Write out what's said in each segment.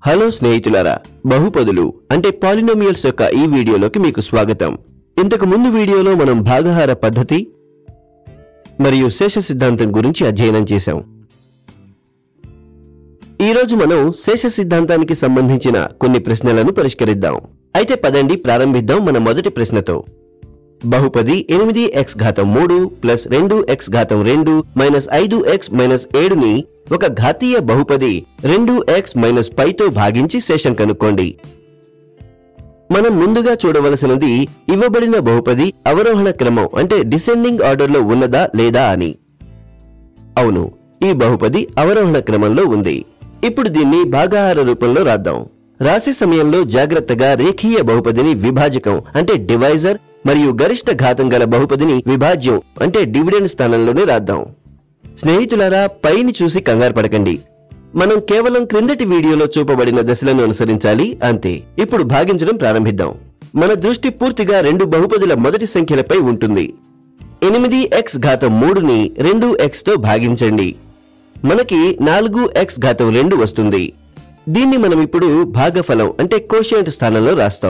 hello స్నేహితులారా బహుపదులు అంటే polynomials యొక్క ఈ వీడియోలోకి మీకు స్వాగతం ఇంతకు ముందు వీడియోలో మనం భాగహార పద్ధతి మరియు శేష సిద్ధాంతం గురించి అధ్యయనం చేశాం ఈ రోజు మనం శేష సిద్ధాంతానికి సంబంధించిన కొన్ని ప్రశ్నలను పరిష్కరిద్దాం అయితే పదండి ప్రారంభిద్దాం మన మొదటి ప్రశ్నతో బహుపది ఎనిమిది ఎక్స్ ఘాతం మూడు ప్లస్ రెండు ఎక్స్ ఘాతం రెండు మైనస్ ఐదు ఎక్స్ మైనస్ ఏడుని ఒక ఘాతీయ బహుపది రెండు ఎక్స్ మైనస్ పైతో భాగించి శేషం కనుక్కోండి మనం ముందుగా చూడవలసినది ఇవ్వబడిన బహుపది అవరోహణ క్రమం అంటే డిసెండింగ్ ఆర్డర్లో ఉన్నదా లేదా అని అవును ఈ బహుపది అవరోహణ క్రమంలో ఉంది ఇప్పుడు దీన్ని భాగాహార రూపంలో రాద్దాం రాసే సమయంలో జాగ్రత్తగా రేఖీయ బహుపదిని విభాజకం అంటే డివైజర్ మరియు గరిష్ట ఘాతం గల బహుపదిని విభాజ్యం అంటే డివిడెండ్ స్థానంలోనే రాద్దాం స్నేహితులారా పైని చూసి కంగారు పడకండి మనం కేవలం క్రిందటి వీడియోలో చూపబడిన దశలను అనుసరించాలి అంతే ఇప్పుడు భాగించడం ప్రారంభిద్దాం మన దృష్టి పూర్తిగా రెండు బహుపదుల మొదటి సంఖ్యలపై ఉంటుంది ఎనిమిది ఎక్స్ ఘాతం మూడుని రెండు ఎక్స్ తో భాగించండి మనకి నాలుగు ఎక్స్ ఘాతం రెండు వస్తుంది దీన్ని మనం ఇప్పుడు భాగఫలం అంటే కోషియంట్ స్థానంలో రాస్తాం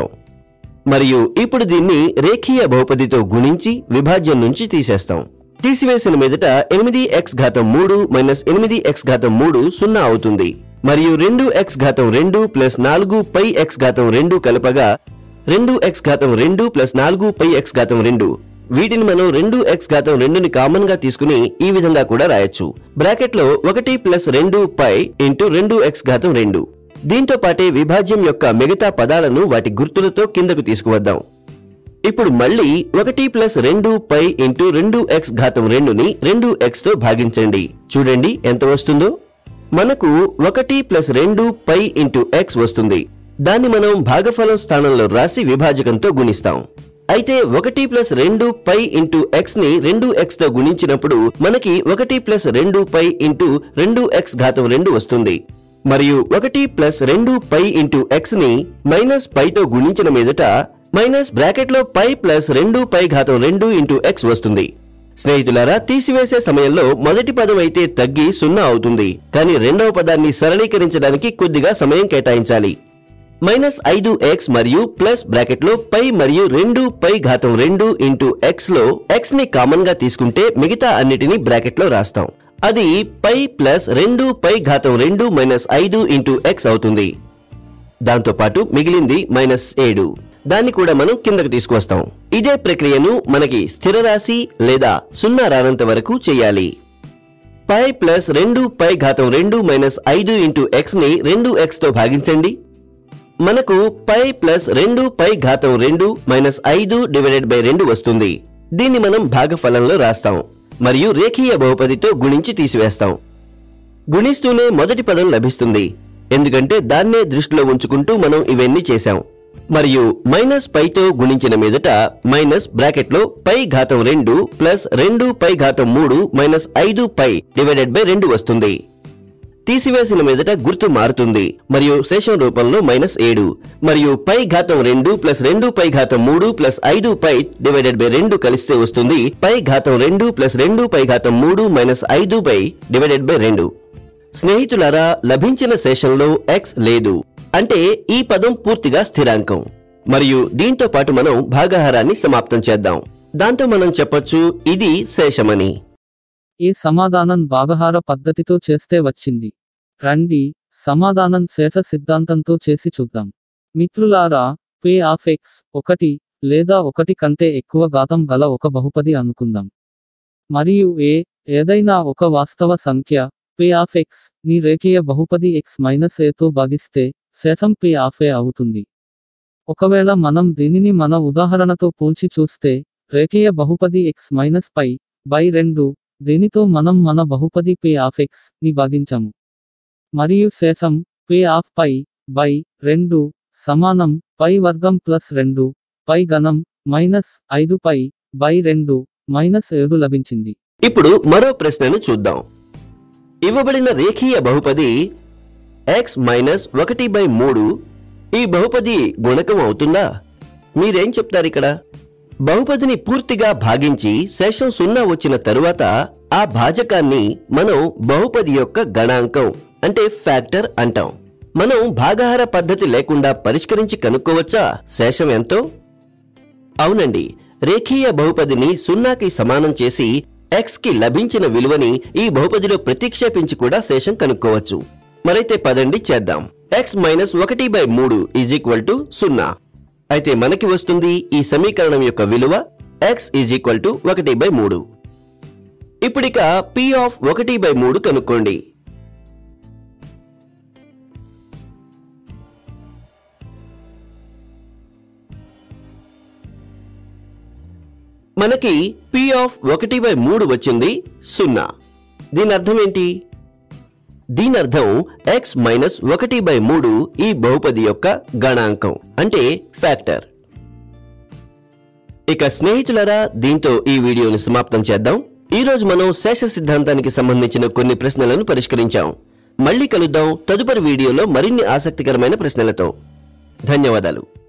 మరియు ఇప్పుడు దీన్ని రేఖీయ బహుపదితో గుణించి విభాజ్యం నుంచి తీసేస్తాం తీసివేసిన మీదట ఎనిమిది ఎక్స్ ఘాతం మూడు మైనస్ ఎనిమిది ఎక్స్ ఘాతం మూడు సున్నా అవుతుంది మరియు రెండు ఎక్స్ ఘాతం రెండు ప్లస్ నాలుగు పై ఎక్స్ ఘాతం రెండు కలపగా రెండు ఎక్స్ ఘాతం రెండు ప్లస్ నాలుగు పై ఎక్స్ ఘాతం రెండు వీటిని మనం రెండు ఎక్స్ ఘాతం రెండుని కామన్ గా తీసుకుని ఈ విధంగా కూడా రాయొచ్చు బ్రాకెట్ లో ఒకటి ప్లస్ రెండు పై ఇంటూ రెండు ఎక్స్ ఘాతం రెండు దీంతో పాటే విభాజ్యం యొక్క మిగతా పదాలను వాటి గుర్తులతో కిందకు తీసుకువద్దాం ఇప్పుడు మళ్ళీ ఒకటి ప్లస్ రెండు పై ఇంటూ రెండు ఎక్స్ ఘాతం రెండుని రెండు ఎక్స్ తో భాగించండి చూడండి ఎంత వస్తుందో మనకు ఒకటి ప్లస్ రెండు పై ఇంటూ ఎక్స్ వస్తుంది దాన్ని మనం భాగఫలం స్థానంలో రాసి విభాజకంతో గుణిస్తాం అయితే ఒకటి ప్లస్ రెండు పై ఇంటూ ఎక్స్ ని రెండు ఎక్స్ తో గుణించినప్పుడు మనకి ఒకటి ప్లస్ రెండు పై ఇంటూ రెండు ఎక్స్ ఘాతం రెండు వస్తుంది మరియు ఒకటి ప్లస్ రెండు పై ఇంటూ ఎక్స్ ని మైనస్ పైతో గుణించిన మీదట మైనస్ బ్రాకెట్ లో పై ప్లస్ రెండు పై ఘాతం రెండు ఇంటూ ఎక్స్ వస్తుంది స్నేహితులారా తీసివేసే సమయంలో మొదటి పదం అయితే తగ్గి సున్నా అవుతుంది కానీ రెండవ పదాన్ని సరళీకరించడానికి కొద్దిగా సమయం కేటాయించాలి మైనస్ ఐదు ఎక్స్ మరియు ప్లస్ బ్రాకెట్ లో పై మరియు రెండు పై ఘాతం రెండు ఇంటూ ఎక్స్ లో ఎక్స్ ని కామన్ గా తీసుకుంటే మిగతా అన్నిటిని బ్రాకెట్ లో రాస్తాం అది పై ప్లస్ రెండు పై ఘాతం రెండు మైనస్ ఐదు ఇంటూ ఎక్స్ అవుతుంది దాంతో పాటు మిగిలింది మైనస్ ఏడు దాన్ని కూడా మనం కిందకు తీసుకువస్తాం ఇదే ప్రక్రియను మనకి స్థిర రాశి లేదా సున్నా రానంత వరకు చేయాలి పై ప్లస్ రెండు పై ఘాతం రెండు మైనస్ ఐదు ఇంటూ ఎక్స్ ని రెండు ఎక్స్ తో భాగించండి మనకు పై ప్లస్ రెండు పై ఘాతం రెండు మైనస్ ఐదు డివైడెడ్ బై రెండు వస్తుంది దీన్ని మనం భాగఫలంలో రాస్తాం మరియు రేఖీయ బహుపదితో గుణించి తీసివేస్తాం గుణిస్తూనే మొదటి పదం లభిస్తుంది ఎందుకంటే దాన్నే దృష్టిలో ఉంచుకుంటూ మనం ఇవన్నీ చేశాం మరియు మైనస్ పైతో గుణించిన మీదట మైనస్ బ్రాకెట్ లో పై ఘాతం రెండు ప్లస్ రెండు పై ఘాతం మూడు మైనస్ ఐదు పై డివైడెడ్ బై రెండు వస్తుంది తీసివేసిన మీదట గుర్తు మారుతుంది మరియు శేషం రూపంలో మైనస్ ఏడు మరియు పై ఘాతం రెండు ప్లస్ రెండు పై ఘాతం మూడు ప్లస్ ఐదు పై డివైడెడ్ బై రెండు కలిస్తే వస్తుంది పై ఘాతం రెండు ప్లస్ రెండు పై ఘాతం మూడు మైనస్ ఐదు పై డివైడెడ్ బై రెండు స్నేహితులారా లభించిన శేషంలో ఎక్స్ లేదు అంటే ఈ పదం పూర్తిగా స్థిరాంకం మరియు దీంతో పాటు మనం భాగాహారాన్ని సమాప్తం చేద్దాం దాంతో మనం చెప్పొచ్చు ఇది శేషమని ఈ సమాధానం భాగహార పద్ధతితో చేస్తే వచ్చింది రండి సమాధానం శేష సిద్ధాంతంతో చేసి చూద్దాం మిత్రులారా పే ఆఫ్ ఎక్స్ ఒకటి లేదా ఒకటి కంటే ఎక్కువ ఘాతం గల ఒక బహుపది అనుకుందాం మరియు ఏ ఏదైనా ఒక వాస్తవ సంఖ్య పే ఆఫ్ ఎక్స్ ని రేఖీయ బహుపది ఎక్స్ మైనస్ ఏతో భాగిస్తే శేషం పే ఆఫ్ ఏ అవుతుంది ఒకవేళ మనం దీనిని మన ఉదాహరణతో పోల్చి చూస్తే రేఖీయ బహుపది ఎక్స్ మైనస్ పై బై రెండు దీనితో మనం మన బహుపది పే ఆఫ్ ఎక్స్ ని భాగించాము మరియు శేషం పే ఆఫ్ పై బై రెండు సమానం పై వర్గం ప్లస్ రెండు పై గణం మైనస్ ఐదు పై బై రెండు మైనస్ ఏడు లభించింది ఇప్పుడు మరో ప్రశ్నను చూద్దాం ఇవ్వబడిన రేఖీయ బహుపది ఎక్స్ మైనస్ ఒకటి బై మూడు ఈ బహుపది గుణకం అవుతుందా మీరేం చెప్తారు ఇక్కడ బహుపదిని పూర్తిగా భాగించి శేషం సున్నా వచ్చిన తరువాత ఆ భాజకాన్ని మనం బహుపది యొక్క గణాంకం అంటే ఫ్యాక్టర్ అంటాం మనం భాగాహార పద్ధతి లేకుండా పరిష్కరించి కనుక్కోవచ్చా శేషం ఎంతో అవునండి రేఖీయ బహుపదిని సున్నాకి సమానం చేసి x కి లభించిన విలువని ఈ బహుపదిలో ప్రతిక్షేపించి కూడా శేషం కనుక్కోవచ్చు మరైతే పదండి చేద్దాం x మైనస్ ఒకటి బై మూడు ఈజ్ ఈక్వల్ టు సున్నా అయితే మనకి వస్తుంది ఈ సమీకరణం యొక్క విలువ x ఈజ్ ఈక్వల్ టు ఒకటి బై మూడు ఇప్పుడిక p ఆఫ్ ఒకటి బై మూడు కనుక్కోండి మనకి p ఆఫ్ ఒకటి బై మూడు వచ్చింది సున్నా దీని అర్థం ఏంటి దీని అర్థం x మైనస్ ఒకటి బై మూడు ఈ బహుపది యొక్క గణాంకం అంటే ఫ్యాక్టర్ ఇక స్నేహితులరా దీంతో ఈ వీడియోని సమాప్తం చేద్దాం ఈ రోజు మనం శేష సిద్ధాంతానికి సంబంధించిన కొన్ని ప్రశ్నలను పరిష్కరించాం మళ్ళీ కలుద్దాం తదుపరి వీడియోలో మరిన్ని ఆసక్తికరమైన ప్రశ్నలతో ధన్యవాదాలు